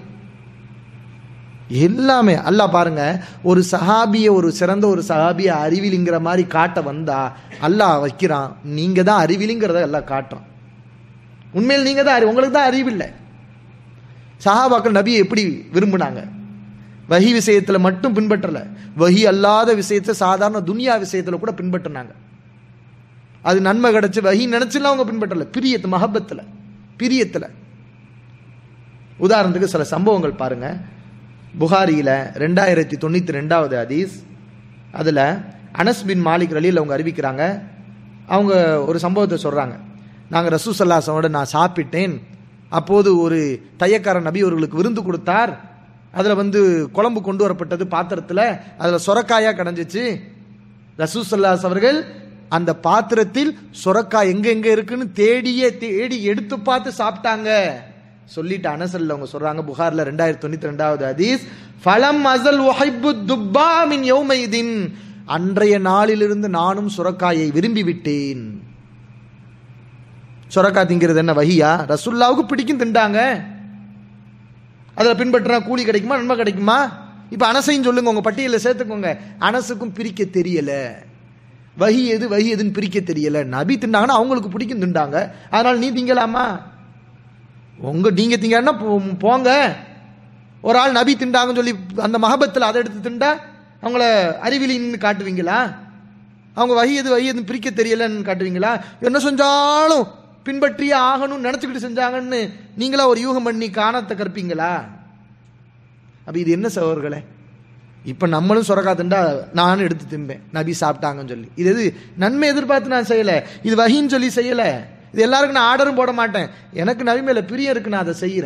எல்லாமே அல்லாஹ் பாருங்க ஒரு சஹாபிய ஒரு சிறந்த ஒரு சஹாபிய அறிவிலிங்கிற மாதிரி காட்ட வந்தா அல்லாஹ் வைக்கிறான் நீங்க தான் அறிவிலிங்கிறத எல்லாம் காட்டுறான் உண்மையில் நீங்க தான் அறிவு உங்களுக்கு தான் அறிவில்லை சஹாபாக்கள் நபியை எப்படி விரும்பினாங்க வஹி விஷயத்துல மட்டும் பின்பற்றல வஹி அல்லாத விஷயத்தை சாதாரண துனியா விஷயத்துல கூட பின்பற்றினாங்க அது நன்மை கிடைச்சு வஹி நினைச்சுலாம் அவங்க பின்பற்றல பிரியத்து மஹபத்துல பிரியத்துல உதாரணத்துக்கு சில சம்பவங்கள் பாருங்க புகாரியில ரெண்டாயிரத்தி தொண்ணூத்தி ரெண்டாவது ஹதீஸ் அதுல அனஸ் பின் மாலிக் ரலியில் அவங்க அறிவிக்கிறாங்க அவங்க ஒரு சம்பவத்தை சொல்றாங்க நாங்க ரசூ சல்லாசோட நான் சாப்பிட்டேன் அப்போது ஒரு தையக்கார நபி அவர்களுக்கு விருந்து கொடுத்தார் அதுல வந்து குழம்பு கொண்டு வரப்பட்டது பாத்திரத்துல அதுல சொரக்காயா கிடந்துச்சு ரசூ சல்லாஸ் அவர்கள் அந்த பாத்திரத்தில் சொரக்காய் எங்க எங்க இருக்குன்னு தேடியே தேடி எடுத்து பார்த்து சாப்பிட்டாங்க சொல்லிட்டு அனசல்ல அவங்க சொல்றாங்க புகார்ல ரெண்டாயிரத்தி தொண்ணூத்தி ரெண்டாவது ஹதீஸ் ஃபலம் அசல் உஹைப்பு துப்பா மின் யௌமைதின் அன்றைய நாளிலிருந்து நானும் சுரக்காயை விரும்பி விட்டேன் சுரக்காய் திங்கிறது என்ன வகியா ரசுல்லாவுக்கு பிடிக்கும் திண்டாங்க அதுல பின்பற்றினா கூலி கிடைக்குமா நன்மை கிடைக்குமா இப்ப அனசையும் சொல்லுங்க உங்க பட்டியலில் சேர்த்துக்கோங்க அனசுக்கும் பிரிக்க தெரியல வஹி எது வஹி எதுன்னு பிரிக்க தெரியல நபி திண்டாங்கன்னா அவங்களுக்கு பிடிக்கும் திண்டாங்க அதனால நீ திங்கலாமா உங்க நீங்க திங்கன்னா போ- போங்க ஒரு ஆள் நபி திண்டாங்கன்னு சொல்லி அந்த மகபத்தில் அதை எடுத்து திண்டா அவங்கள அறிவிலின்னு காட்டுவீங்களா அவங்க வகி எது வகி எதுன்னு பிரிக்க தெரியலன்னு காட்டுவீங்களா என்ன செஞ்சாலும் பின்பற்றியே ஆகணும்னு நினைச்சுக்கிட்டு செஞ்சாங்கன்னு நீங்களா ஒரு யூகம் பண்ணி காணத்தை கற்பீங்களா அப்ப இது என்ன சகோதரர்களே இப்ப நம்மளும் சுரக்கா திண்டா நானும் எடுத்து திம்பேன் நபி சாப்பிட்டாங்கன்னு சொல்லி இது எது நன்மை எதிர்பார்த்து நான் செய்யல இது வகின்னு சொல்லி செய்யல இது எல்லாருக்கும் நான் ஆர்டரும் போட மாட்டேன் எனக்கு நபி மேல பிரியம் இருக்கு நான் அதை செய்யறேன்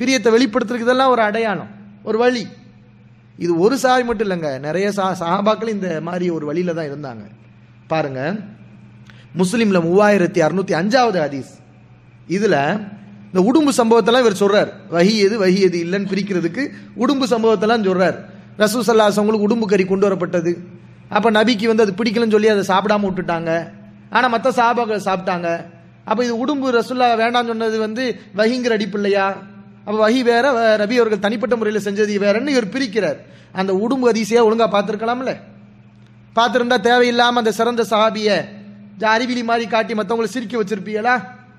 பிரியத்தை வெளிப்படுத்துறதுக்கு இதெல்லாம் ஒரு அடையாளம் ஒரு வழி இது ஒரு சாய் மட்டும் இல்லைங்க நிறைய சா சஹாபாக்கள் இந்த மாதிரி ஒரு வழியில தான் இருந்தாங்க பாருங்க முஸ்லீம்ல மூவாயிரத்தி அறுநூத்தி அஞ்சாவது ஹதீஸ் இதுல இந்த உடும்பு சம்பவத்தெல்லாம் இவர் சொல்றார் வஹி எது வஹி எது இல்லைன்னு பிரிக்கிறதுக்கு உடும்பு சம்பவத்தெல்லாம் சொல்றார் ரசூசல்லாஸ் அவங்களுக்கு உடும்பு கறி கொண்டு வரப்பட்டது அப்ப நபிக்கு வந்து அது பிடிக்கலன்னு சொல்லி அதை சாப்பிடாம விட்டுட்டாங்க ஆனா மற்ற சாபாக்கள் சாப்பிட்டாங்க அப்ப இது உடும்பு ரசுல்லா வேண்டாம்னு சொன்னது வந்து வஹிங்கிற அடிப்பு இல்லையா அப்ப வஹி வேற வ- ரபி அவர்கள் தனிப்பட்ட முறையில் செஞ்சது வேறன்னு இவர் பிரிக்கிறார் அந்த உடும்பு அதிசயா ஒழுங்கா பார்த்திருக்கலாம்ல பார்த்திருந்தா தேவையில்லாம அந்த சிறந்த சஹாபிய அறிவிலி மாதிரி காட்டி மத்தவங்களை சிரிக்க வச்சிருப்பீங்களா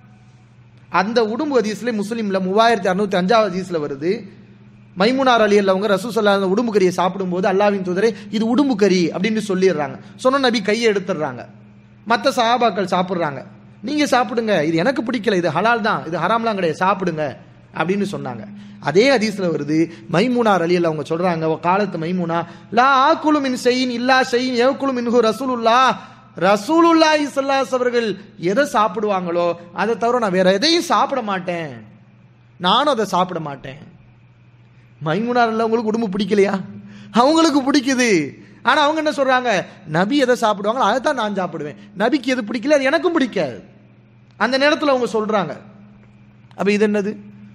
அந்த உடும்பு ஹதீஸ்ல முஸ்லீம்ல மூவாயிரத்தி அறுநூத்தி அஞ்சாவது ஹதீஸ்ல வருது மைமுனார் அலி அவங்க ரசூசல்லா அந்த உடும்பு கறியை சாப்பிடும்போது அல்லாவின் தூதரே இது உடும்பு கறி அப்படின்னு சொல்லிடுறாங்க சொன்ன நபி கையை எடுத்துடுறாங்க மற்ற சஹாபாக்கள் சாப்பிடுறாங்க நீங்க சாப்பிடுங்க இது எனக்கு பிடிக்கல இது ஹலால் தான் இது ஹராம்லாம் கிடையாது சாப்பிடுங்க அப்படின்னு சொன்னாங்க அதே ஹதீஸ்ல வருது மைமுனார் அலி அவங்க சொல்றாங்க "வ காலத்து மைமுனா லா ஆக்குலு மின் செய்யின் இல்லா செய்யின் எவக்குலு மின்ஹு ரசூலுல்லா ரசூலுல்லாஹி ஸல்லல்லாஹு அவர்கள் எதை சாப்பிடுவாங்களோ அதை தவிர நான் வேற எதையும் சாப்பிட மாட்டேன் நானும் அதை சாப்பிட மாட்டேன் மைமுனார் இல்ல உங்களுக்கு உடம்பு பிடிக்கலையா அவங்களுக்கு பிடிக்குது ஆனா அவங்க என்ன சொல்றாங்க நபி எதை சாப்பிடுவாங்களோ அதை தான் நான் சாப்பிடுவேன் நபிக்கு எது பிடிக்கல அது எனக்கும் பிடிக்காது அந்த நேரத்தில் அவங்க சொல்றாங்க அப்ப இது என்னது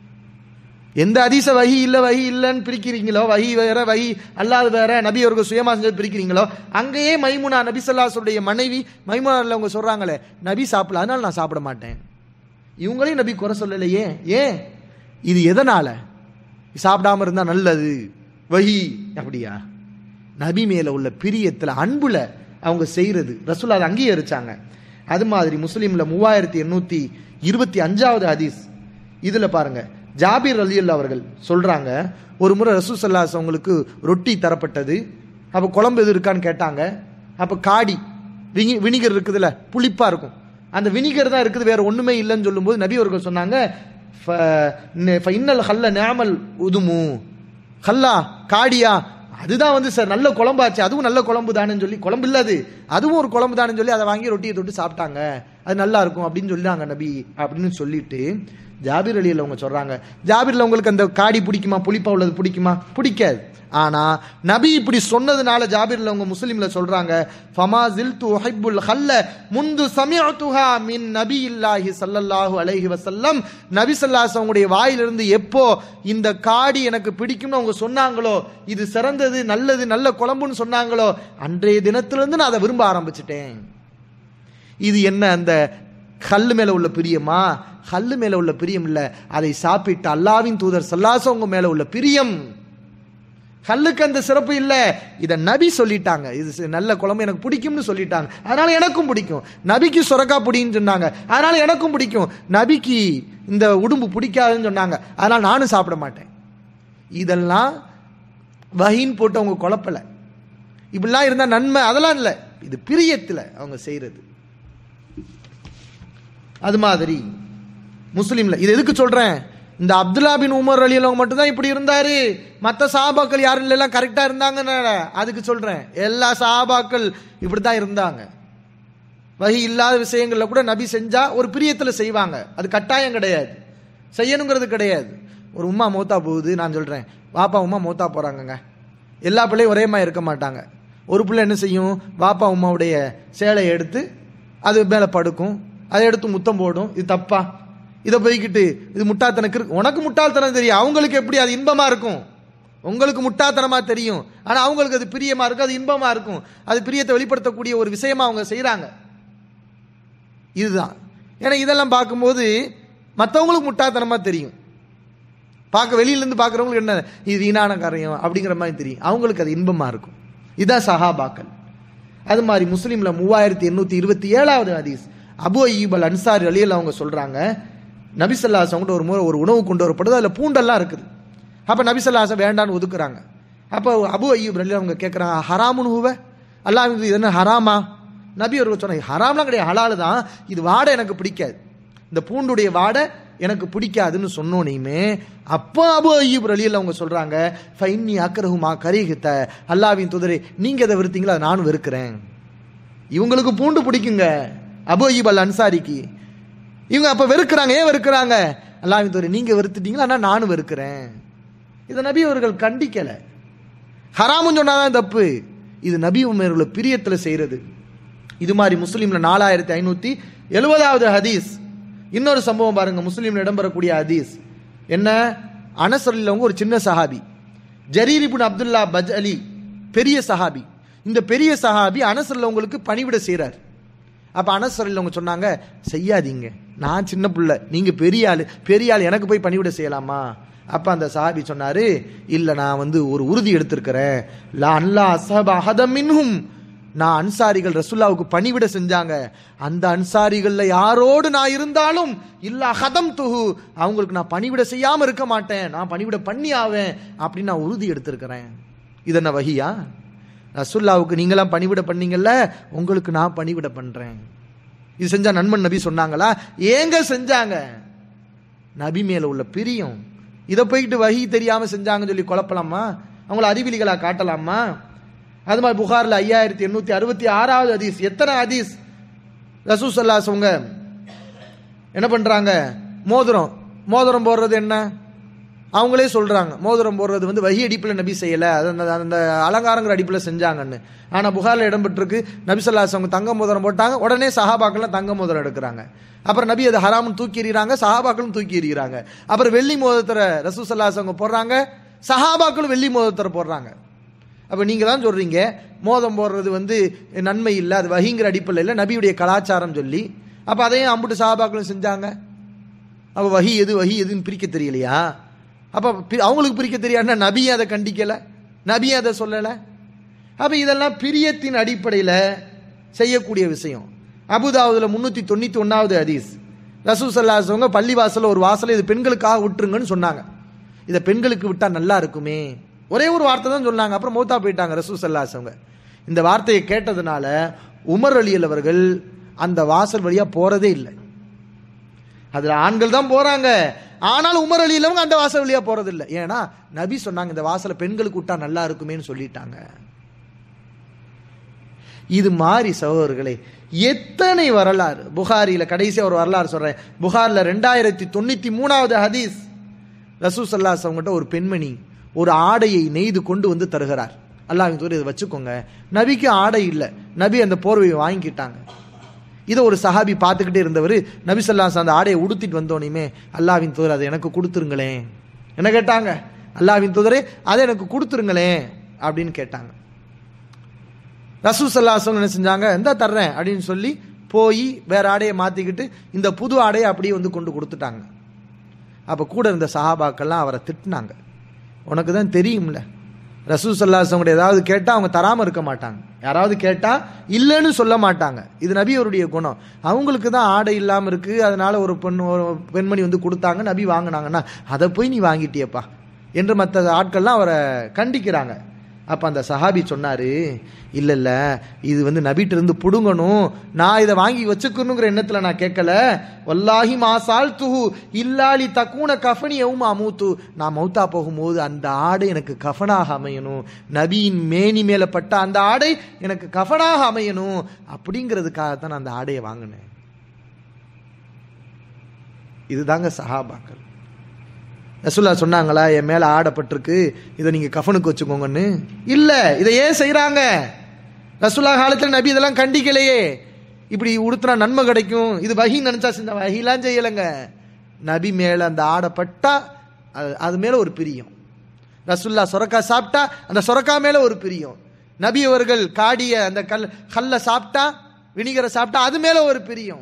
எந்த அதிச வகி இல்ல வகி இல்லைன்னு பிரிக்கிறீங்களோ வகி வேற வகி அல்லாது வேற நபி அவர்கள் சுயமா செஞ்சது பிரிக்கிறீங்களோ அங்கேயே மைமுனா நபி ஸல்லல்லாஹு மனைவி மைமுனார்ல அவங்க சொல்றாங்களே நபி சாப்பிடல அதனால நான் சாப்பிட மாட்டேன் இவங்களையும் நபி குறை சொல்லலையே ஏன் இது எதனால சாப்பிடாம இருந்தா நல்லது வஹி அப்படியா நபி மேல உள்ள பிரியத்துல அன்புல அவங்க செய்யறது ரசூல் அதை அங்கீகரிச்சாங்க அது மாதிரி முஸ்லீம்ல மூவாயிரத்தி எண்ணூத்தி இருபத்தி அஞ்சாவது ஹதீஸ் இதுல பாருங்க ஜாபீர் அலியல்லா அவர்கள் சொல்றாங்க ஒரு முறை ரசூசல்லாஸ் அவங்களுக்கு ரொட்டி தரப்பட்டது அப்ப குழம்பு எது இருக்கான்னு கேட்டாங்க அப்ப காடி வினி வினிகர் இருக்குதுல்ல புளிப்பா இருக்கும் அந்த வினிகர் தான் இருக்குது வேற ஒண்ணுமே இல்லைன்னு சொல்லும்போது நபி அவர்கள் சொன்னாங்க "ஃப- நெ- ஃப இன்னல் ஹல்ல நேமல் உதுமு ஹல்லா காடியா அதுதான் வந்து சார் நல்ல குழம்பாச்சு அதுவும் நல்ல குழம்பு தானேன்னு சொல்லி குழம்பு இல்ல அது அதுவும் ஒரு குழம்பு தானேன்னு சொல்லி அதை வாங்கி ரொட்டியை தொட்டு சாப்பிட்டாங்க அது நல்லா இருக்கும் அப்படின்னு சொல்லிட்டாங்க நபி அப்படின்னு சொல்லிட்டு ஜாபீர் அலியில் அவங்க சொல்றாங்க ஜாபீர்ல உங்களுக்கு அந்த காடி பிடிக்குமா புளிப்பா உள்ளது பிடிக்குமா பிடிக்காது ஆனா நபி இப்படி சொன்னதுனால ஜாபீர்ல அவங்க முஸ்லிம்ல சொல்றாங்க ஃபமா ஜில்து உஹிப்புல் ஹல்ல முந்து சமிஅத்துஹா மின் நபியில்லாஹி ஸல்லல்லாஹு அலைஹி வஸல்லம் நபி ஸல்லல்லாஹு அவங்களுடைய வாயிலிருந்து எப்போ இந்த காடி எனக்கு பிடிக்கும்னு அவங்க சொன்னாங்களோ இது சிறந்தது நல்லது நல்ல குழம்புன்னு சொன்னாங்களோ அன்றைய தினத்திலிருந்து நான் அதை விரும்ப ஆரம்பிச்சிட்டேன் இது என்ன அந்த கல்லு மேல உள்ள பிரியமா கல்லு மேல உள்ள பிரியம் இல்ல அதை சாப்பிட்டு அல்லாவின் தூதர் சல்லாசவங்க மேல உள்ள பிரியம் கல்லுக்கு அந்த சிறப்பு இல்ல இத நபி சொல்லிட்டாங்க இது சி- நல்ல குழம்பு எனக்கு பிடிக்கும்னு சொல்லிட்டாங்க அதனால எனக்கும் பிடிக்கும் நபிக்கு சுரக்கா பிடின்னு சொன்னாங்க அதனால எனக்கும் பிடிக்கும் நபிக்கு இந்த உடும்பு பிடிக்காதுன்னு சொன்னாங்க அதனால நானும் சாப்பிட மாட்டேன் இதெல்லாம் வஹீன் போட்டு அவங்க குழப்பல இப்படிலாம் இருந்தா நன்மை அதெல்லாம் இல்லை இது பிரியத்துல அவங்க செய்யறது அது மாதிரி முஸ்லீம்ல இது எதுக்கு சொல்றேன் இந்த அப்துல்லா பின் உமர் அலி அவங்க மட்டும் தான் இப்படி இருந்தாரு மற்ற சாபாக்கள் யாரும் இல்லைலாம் கரெக்டா இருந்தாங்கன்னு அதுக்கு சொல்றேன் எல்லா சாபாக்கள் இப்படி தான் இருந்தாங்க வகி இல்லாத விஷயங்கள்ல கூட நபி செஞ்சா ஒரு பிரியத்துல செய்வாங்க அது கட்டாயம் கிடையாது செய்யணுங்கிறது கிடையாது ஒரு உம்மா மௌத்தா போகுது நான் சொல்றேன் வாப்பா உம்மா மௌத்தா போறாங்கங்க எல்லா பிள்ளையும் ஒரே மாதிரி இருக்க மாட்டாங்க ஒரு பிள்ளை என்ன செய்யும் வாப்பா உம்மாவுடைய சேலையை எடுத்து அது மேல படுக்கும் அதை எடுத்து முத்தம் போடும் இது தப்பா இதை போய்கிட்டு இது முட்டாத்தனக்கு இருக்கு உனக்கு முட்டாள்தனம் தெரியும் அவங்களுக்கு எப்படி அது இன்பமா இருக்கும் உங்களுக்கு முட்டாத்தனமா தெரியும் ஆனா அவங்களுக்கு அது பிரியமா இருக்கும் அது இன்பமா இருக்கும் அது பிரியத்தை வெளிப்படுத்தக்கூடிய ஒரு விஷயமா அவங்க செய்றாங்க இதுதான் ஏன்னா இதெல்லாம் பார்க்கும்போது மற்றவங்களுக்கு முட்டாத்தனமா தெரியும் பார்க்க வெளியில இருந்து பார்க்குறவங்களுக்கு என்ன இது வீணான காரியம் அப்படிங்கிற மாதிரி தெரியும் அவங்களுக்கு அது இன்பமா இருக்கும் இதான் சஹாபாக்கள் அது மாதிரி முஸ்லீம்ல மூவாயிரத்தி எண்ணூத்தி இருபத்தி ஏழாவது ஹதீஸ் அபு அய்யூப் அல் அன்சாரி அலியல் அவங்க சொல்றாங்க நபிசல்லாஸ் அவங்கள்ட்ட ஒரு முறை ஒரு உணவு கொண்டு வரப்படுது அதில் பூண்டெல்லாம் இருக்குது அப்போ நபிசல்லாசம் வேண்டான்னு ஒதுக்குறாங்க அப்போ அபு அய்யூப் அலி அவங்க கேட்குறாங்க ஹராமுன்னு ஹூவ அல்லாஹ் இது என்ன ஹராமா நபி அவர்கள் சொன்னாங்க ஹராம்லாம் கிடையாது ஹலாலு தான் இது வாடை எனக்கு பிடிக்காது இந்த பூண்டுடைய வாடை எனக்கு பிடிக்காதுன்னு சொன்னோனையுமே அப்போ அபு அய்யூப் அலியில் அவங்க சொல்றாங்க ஃபைன்னி அக்கரஹுமா கரீகித்த அல்லாவின் துதரே நீங்க எதை வெறுத்தீங்களோ அதை நானும் வெறுக்கிறேன் இவங்களுக்கு பூண்டு பிடிக்குங்க அபு அய்யூப் அல் அன்சாரிக்கு இவங்க அப்ப வெறுக்கிறாங்க ஏன் வெறுக்கிறாங்க அல்லாஹ்வின் தூதரை நீங்க வெறுத்துட்டீங்களா ஆனா நானும் வெறுக்கிறேன் இதை நபி அவர்கள் கண்டிக்கல ஹராமுன்னு சொன்னாதான் தப்பு இது நபி உமர்களை பிரியத்துல செய்யறது இது மாதிரி முஸ்லீம்ல நாலாயிரத்தி ஐநூத்தி எழுபதாவது ஹதீஸ் இன்னொரு சம்பவம் பாருங்க முஸ்லீம்ல இடம்பெறக்கூடிய ஹதீஸ் என்ன அனசரில்லவங்க ஒரு சின்ன சஹாபி ஜரீர் இப்னு அப்துல்லா பஜ் அலி பெரிய சஹாபி இந்த பெரிய சஹாபி அனசரில்லவங்களுக்கு பணிவிட செய்றார் அப்ப அனசரில்லவங்க சொன்னாங்க செய்யாதீங்க நான் சின்ன புள்ள நீங்க பெரிய ஆளு பெரிய ஆள் எனக்கு போய் பணிவிட செய்யலாமா அப்ப அந்த சஹாபி சொன்னாரு இல்ல நான் வந்து ஒரு உறுதி எடுத்திருக்கிறேன் லா அல்லா அஸ்ஹப அஹதம் மின்ஹும் நான் அன்சாரிகள் ரசுல்லாவுக்கு பணிவிட செஞ்சாங்க அந்த அன்சாரிகள்ல யாரோடு நான் இருந்தாலும் இல்ல ஹதம் துஹு அவங்களுக்கு நான் பணிவிட செய்யாம இருக்க மாட்டேன் நான் பணிவிட பண்ணி ஆவேன் அப்படின்னு நான் உறுதி எடுத்திருக்கிறேன் இது என்ன வகியா ரசுல்லாவுக்கு நீங்களாம் பணிவிட பண்ணீங்கல்ல உங்களுக்கு நான் பணிவிட பண்றேன் இது செஞ்சா நண்பன் நபி சொன்னாங்களா ஏங்க செஞ்சாங்க நபி மேல உள்ள பிரியம் இதை போய்கிட்டு வகி தெரியாம செஞ்சாங்கன்னு சொல்லி குழப்பலாமா அவங்கள அறிவிலிகளா காட்டலாமா அது மாதிரி புகார்ல ஐயாயிரத்தி எண்ணூத்தி அறுபத்தி ஆறாவது ஹதீஸ் எத்தனை ஹதீஸ் ரசூசல்லாஸ் அவங்க என்ன பண்றாங்க மோதிரம் மோதிரம் போடுறது என்ன அவங்களே சொல்றாங்க மோதிரம் போடுறது வந்து வகி அடிப்பில் நபி செய்யல அது அந்த அந்த அலங்காரங்கிற அடிப்பில் செஞ்சாங்கன்னு ஆனா புகார்ல இடம்பெற்றிருக்கு நபி சொல்லாஸ் அவங்க தங்க மோதிரம் போட்டாங்க உடனே சஹாபாக்கள்லாம் தங்க மோதிரம் எடுக்கிறாங்க அப்புறம் நபி அதை ஹராம்னு தூக்கி எறிகிறாங்க சஹாபாக்களும் தூக்கி எறிகிறாங்க அப்புறம் வெள்ளி மோதத்தரை ரசூ சல்லாஸ் அவங்க போடுறாங்க சஹாபாக்களும் வெள்ளி மோதத்தரை போடுறாங்க அப்ப நீங்க தான் சொல்றீங்க மோதம் போடுறது வந்து நன்மை இல்லை அது வகிங்கிற அடிப்பில் இல்லை நபியுடைய கலாச்சாரம் சொல்லி அப்ப அதையும் அம்புட்டு சஹாபாக்களும் செஞ்சாங்க அப்ப வஹி எது வஹி எதுன்னு பிரிக்க தெரியலையா அப்ப பி- அவங்களுக்கு பிரிக்க தெரியாதுன்னா நபியும் அதை கண்டிக்கல நபியும் அதை சொல்லல அப்ப இதெல்லாம் பிரியத்தின் அடிப்படையில் செய்யக்கூடிய விஷயம் அபுதாவுதுல முன்னூத்தி தொண்ணூத்தி ஒன்னாவது ஹதீஸ் ரசூசல்லாசவங்க பள்ளி வாசல்ல ஒரு வாசலை இது பெண்களுக்காக விட்டுருங்கன்னு சொன்னாங்க இதை பெண்களுக்கு விட்டா நல்லா இருக்குமே ஒரே ஒரு வார்த்தை தான் சொன்னாங்க அப்புறம் மௌத்தா போயிட்டாங்க ரசூசல்லாசவங்க இந்த வார்த்தையை கேட்டதுனால உமர் அலியல் அவர்கள் அந்த வாசல் வழியா போறதே இல்லை அதுல ஆண்கள் தான் போறாங்க ஆனால் உமர் அலி இல்லவங்க அந்த வாசல் வழியா போறது இல்லை ஏன்னா நபி சொன்னாங்க இந்த வாசலை பெண்களுக்கு விட்டா நல்லா இருக்குமேன்னு சொல்லிட்டாங்க இது மாதிரி சகோதரர்களே எத்தனை வரலாறு புகாரில கடைசியா ஒரு வரலாறு சொல்றேன் புகார்ல ரெண்டாயிரத்தி தொண்ணூத்தி மூணாவது ஹதீஸ் ரசூசல்லாஸ் அவங்ககிட்ட ஒரு பெண்மணி ஒரு ஆடையை நெய்து கொண்டு வந்து தருகிறார் அல்லாஹ் தூர் இதை வச்சுக்கோங்க நபிக்கு ஆடை இல்லை நபி அந்த போர்வையை வாங்கிக்கிட்டாங்க இதை ஒரு சஹாபி பார்த்துக்கிட்டே இருந்தவர் நபி ஸல்லல்லாஹு அந்த ஆடையை உடுத்திட்டு வந்தோனையுமே அல்லாவின் தூதர் அதை எனக்கு கொடுத்துருங்களேன் என்ன கேட்டாங்க அல்லாவின் தூதரே அதை எனக்கு கொடுத்துருங்களேன் அப்படின்னு கேட்டாங்க ரசூ சல்லாசம் என்ன செஞ்சாங்க இந்த தர்றேன் அப்படின்னு சொல்லி போய் வேற ஆடையை மாத்திக்கிட்டு இந்த புது ஆடையை அப்படியே வந்து கொண்டு கொடுத்துட்டாங்க அப்ப கூட இருந்த சஹாபாக்கள்லாம் அவரை திட்டினாங்க உனக்கு தான் தெரியும்ல ரசூ சல்லாசவங்க ஏதாவது கேட்டா அவங்க தராம இருக்க மாட்டாங்க யாராவது கேட்டா இல்லைன்னு சொல்ல மாட்டாங்க இது நபி அவருடைய குணம் அவங்களுக்கு தான் ஆடை இல்லாம இருக்கு அதனால ஒரு பெண் ஒரு பெண்மணி வந்து கொடுத்தாங்க நபி வாங்கினாங்கன்னா அதை போய் நீ வாங்கிட்டியப்பா என்று மற்ற ஆட்கள்லாம் அவரை கண்டிக்கிறாங்க அப்ப அந்த சஹாபி சொன்னாரு இல்ல இல்ல இது வந்து நபிட்டு இருந்து புடுங்கணும் நான் இதை வாங்கி வச்சுக்கணுங்கிற எண்ணத்துல நான் கேட்கல வல்லாஹி மாசால் துஹு இல்லாலி தக்கூன கஃபனி எவும் அமூத்து நான் மௌத்தா போகும்போது அந்த ஆடை எனக்கு கஃபனாக அமையணும் நபியின் மேனி மேல பட்ட அந்த ஆடை எனக்கு கஃபனாக அமையணும் அப்படிங்கிறதுக்காக தான் நான் அந்த ஆடையை வாங்கினேன் இதுதாங்க சஹாபாக்கள் ரசுல்லா சொன்னாங்களா என் மேல ஆடப்பட்டிருக்கு இதை நீங்க கஃனுக்கு வச்சுக்கோங்கன்னு இல்ல இதை ஏன் செய்றாங்க ரசுல்லா காலத்துல நபி இதெல்லாம் கண்டிக்கலையே இப்படி உடுத்தினா நன்மை கிடைக்கும் இது வகி நினைச்சா செஞ்ச வகிலாம் செய்யலைங்க நபி மேல அந்த ஆடப்பட்டா அது அது மேல ஒரு பிரியம் ரசுல்லா சொரக்கா சாப்பிட்டா அந்த சொரக்கா மேல ஒரு பிரியம் நபி அவர்கள் காடிய அந்த கல் கல்ல சாப்பிட்டா வினிகரை சாப்பிட்டா அது மேல ஒரு பிரியம்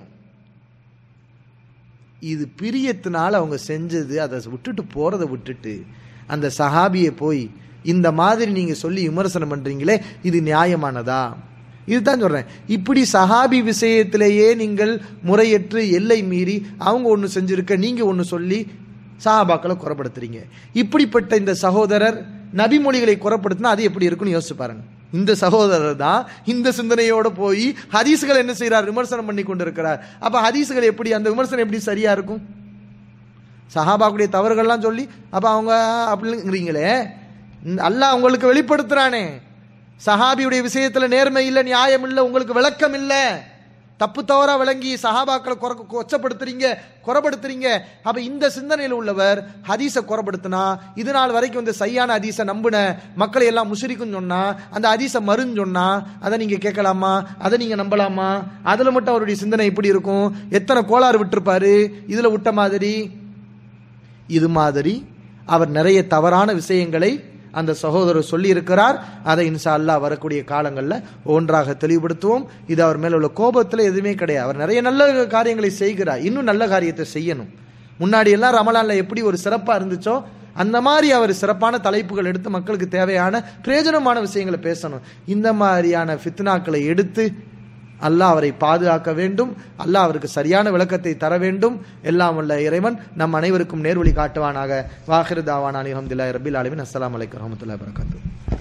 இது பிரியத்தினால அவங்க செஞ்சது அதை விட்டுட்டு போறதை விட்டுட்டு அந்த சஹாபியை போய் இந்த மாதிரி நீங்க சொல்லி விமர்சனம் பண்றீங்களே இது நியாயமானதா இதுதான் சொல்றேன் இப்படி சஹாபி விஷயத்திலேயே நீங்கள் முறையற்று எல்லை மீறி அவங்க ஒன்று செஞ்சிருக்க நீங்க ஒன்று சொல்லி சஹாபாக்களை குறப்படுத்துறீங்க இப்படிப்பட்ட இந்த சகோதரர் நபிமொழிகளை குறப்படுத்தினா அது எப்படி இருக்குன்னு யோசிச்சு பாருங்க இந்த சகோதரர் தான் இந்த சிந்தனையோட போய் ஹதீஸ்கள் என்ன செய்றார் விமர்சனம் பண்ணி கொண்டிருக்கிறார் அப்ப ஹதீஸ்கள் எப்படி அந்த விமர்சனம் எப்படி சரியா இருக்கும் சஹாபாக்குடைய தவறுகள்லாம் சொல்லி அப்ப அவங்க அப்படிங்கிறீங்களே இந்த அல்லாஹ் உங்களுக்கு வெளிப்படுத்துறானே சஹாபியுடைய விஷயத்துல நேர்மை இல்லை நியாயம் இல்லை உங்களுக்கு விளக்கம் இல்லை தப்பு தவறா விளங்கி சஹாபாக்களை குறை கொச்சப்படுத்துறீங்க குறைப்படுத்துறீங்க அப்ப இந்த சிந்தனையில் உள்ளவர் ஹதீஸை குறைப்படுத்தினா இது நாள் வரைக்கும் வந்து சையான ஹதீஸை நம்பின மக்களை எல்லாம் முஷரிக்குன்னு சொன்னா அந்த ஹதீஸை மருன்னு சொன்னா அதை நீங்க கேட்கலாமா அதை நீங்க நம்பலாமா அதுல மட்டும் அவருடைய சிந்தனை எப்படி இருக்கும் எத்தனை கோளாறு விட்டிருப்பாரு இதுல விட்ட மாதிரி இது மாதிரி அவர் நிறைய தவறான விஷயங்களை அந்த சகோதரர் சொல்லி இருக்கிறார் அதை இன்ஷா அல்லாஹ் வரக்கூடிய காலங்களில் ஒன்றாக தெளிவுபடுத்துவோம் இது அவர் மேல உள்ள கோபத்தில் எதுவுமே கிடையாது அவர் நிறைய நல்ல காரியங்களை செய்கிறார் இன்னும் நல்ல காரியத்தை செய்யணும் முன்னாடி எல்லாம் ரமலான்ல எப்படி ஒரு சிறப்பா இருந்துச்சோ அந்த மாதிரி அவர் சிறப்பான தலைப்புகள் எடுத்து மக்களுக்கு தேவையான பிரயோஜனமான விஷயங்களை பேசணும் இந்த மாதிரியான ஃபித்னாக்களை எடுத்து அல்லாஹ் அவரை பாதுகாக்க வேண்டும் அல்லாஹ் அவருக்கு சரியான விளக்கத்தை தர வேண்டும் எல்லாம் உள்ள இறைவன் நம் அனைவருக்கும் நேர்வழி காட்டுவானாக வாஹிர் தாவானானி அஹமதுல்லாஹி ரபில் ஆலமின் அஸ்ஸலாமு அலைக்கும் வரஹ்மத்துல்லாஹி வபரகாத்துஹு